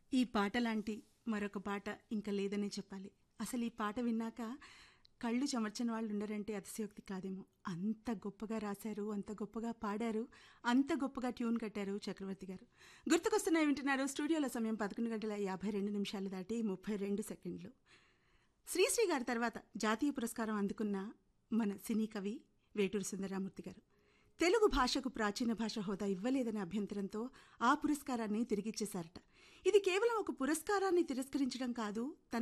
ఈ పాట లాంటి మరొక పాట ఇంకా లేదనే చెప్పాలి అసలు ఈ పాట విన్నాక కళ్ళు చెమర్చని వాళ్ళు ఉండరంటే అతిశయోక్తి కాదేమో అంత గొప్పగా రాశారు అంత గొప్పగా పాడారు అంత గొప్పగా ట్యూన్ కట్టారు చక్రవర్తి గారు గుర్తుకొస్తున్నాయి వింటున్నారు స్టూడియోలో సమయం పదకొండు గంటల యాభై రెండు నిమిషాలు దాటి ముప్పై రెండు సెకండ్లు శ్రీశ్రీ గారి తర్వాత జాతీయ పురస్కారం అందుకున్న మన సినీ కవి వేటూరు సుందరరామూర్తి గారు తెలుగు భాషకు ప్రాచీన భాష హోదా ఇవ్వలేదనే అభ్యంతరంతో ఆ పురస్కారాన్ని తిరిగిచ్చేశారట ఇది కేవలం ఒక పురస్కారాన్ని తిరస్కరించడం కాదు తన